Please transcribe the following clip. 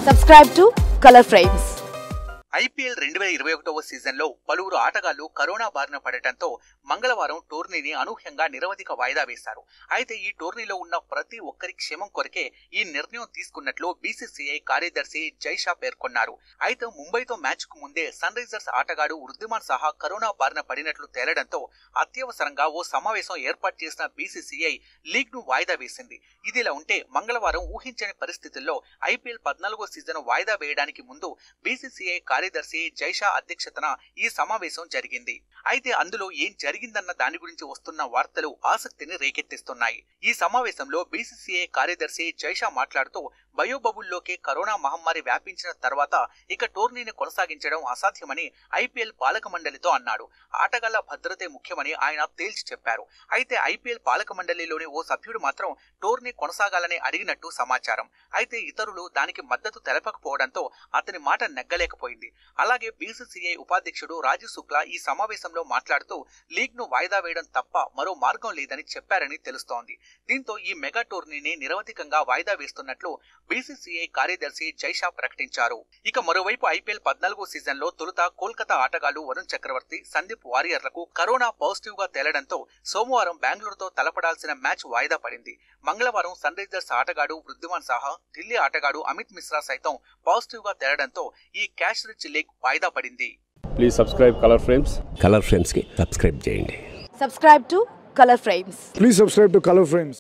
Subscribe to Color Frames. IPL రెండు వేల ఇరవై ఒకటవ సీజన్లో పలువురు ఆటగాళ్లు కరోనా బారిన పడటంతో మంగళవారం టోర్నీని అనూహ్యంగా నిరవధిక వాయిదా వేశారు అయితే ఈ టోర్నీలో ఉన్న ప్రతి ఒక్కరి క్షేమం కొరకే ఈ నిర్ణయం తీసుకున్నట్లు బీసీసీఐ కార్యదర్శి జైషా పేర్కొన్నారు అయితే ముంబైతో మ్యాచ్ కు ముందే సన్ రైజర్స్ ఆటగాడు వృద్ధిమాన్ సహా కరోనా బారిన పడినట్లు తేలడంతో అత్యవసరంగా ఓ సమావేశం ఏర్పాటు చేసిన బీసీసీఐ లీగ్ ను వాయిదా వేసింది ఇదిలా ఉంటే మంగళవారం ఊహించని పరిస్థితుల్లో ఐపీఎల్ పద్నాలుగో సీజన్ వాయిదా వేయడానికి ముందు బీసీసీఐ కార్యదర్శి జైషా అధ్యక్షతన ఈ సమావేశం జరిగింది అయితే అందులో ఏం జరిగిందన్న దాని గురించి వస్తున్న వార్తలు ఆసక్తిని రేకెత్తిస్తున్నాయి ఈ సమావేశంలో బీసీసీఐ కార్యదర్శి జైషా మాట్లాడుతూ బయోబబుల్లోకి కరోనా మహమ్మారి వ్యాపించిన తర్వాత ఇక టోర్నీని కొనసాగించడం అసాధ్యమని ఐపీఎల్ పాలక మండలితో అన్నాడు ఆటగాళ్ల భద్రతే ముఖ్యమని ఆయన తేల్చి చెప్పారు అయితే ఐపీఎల్ పాలక మండలిలోని ఓ సభ్యుడు మాత్రం టోర్నీ కొనసాగాలని అడిగినట్టు సమాచారం అయితే ఇతరులు దానికి మద్దతు తెలపకపోవడంతో అతని మాట నెగ్గలేకపోయింది అలాగే బీసీసీఐ ఉపాధ్యక్షుడు రాజు శుక్లా ఈ సమావేశంలో మాట్లాడుతూ లీగ్ ను వాయిదా వేయడం తప్ప మరో మార్గం లేదని చెప్పారని తెలుస్తోంది దీంతో ఈ మెగా టోర్నీని నిరవధికంగా వాయిదా వేస్తున్నట్లు బీసీసీఐ కార్యదర్శి జైషా ప్రకటించారు ఇక మరోవైపు ఐపీఎల్ పద్నాలుగో సీజన్ లో తొలుత కోల్కతా ఆటగాళ్లు వరుణ్ చక్రవర్తి సందీప్ వారియర్లకు కరోనా పాజిటివ్ గా తేలడంతో సోమవారం బెంగళూరుతో తలపడాల్సిన మ్యాచ్ వాయిదా పడింది మంగళవారం సన్ రైజర్స్ ఆటగాడు వృద్ధిమాన్ సాహా ఢిల్లీ ఆటగాడు అమిత్ మిశ్రా సైతం పాజిటివ్ గా తేలడంతో ఈ క్యాష్ రిచ్ లీగ్ వాయిదా పడింది please subscribe Color Frames Color ఫ్రేమ్స్కి సబ్స్క్రైబ్ చేయండి Subscribe to Color Frames. Please subscribe to Color Frames.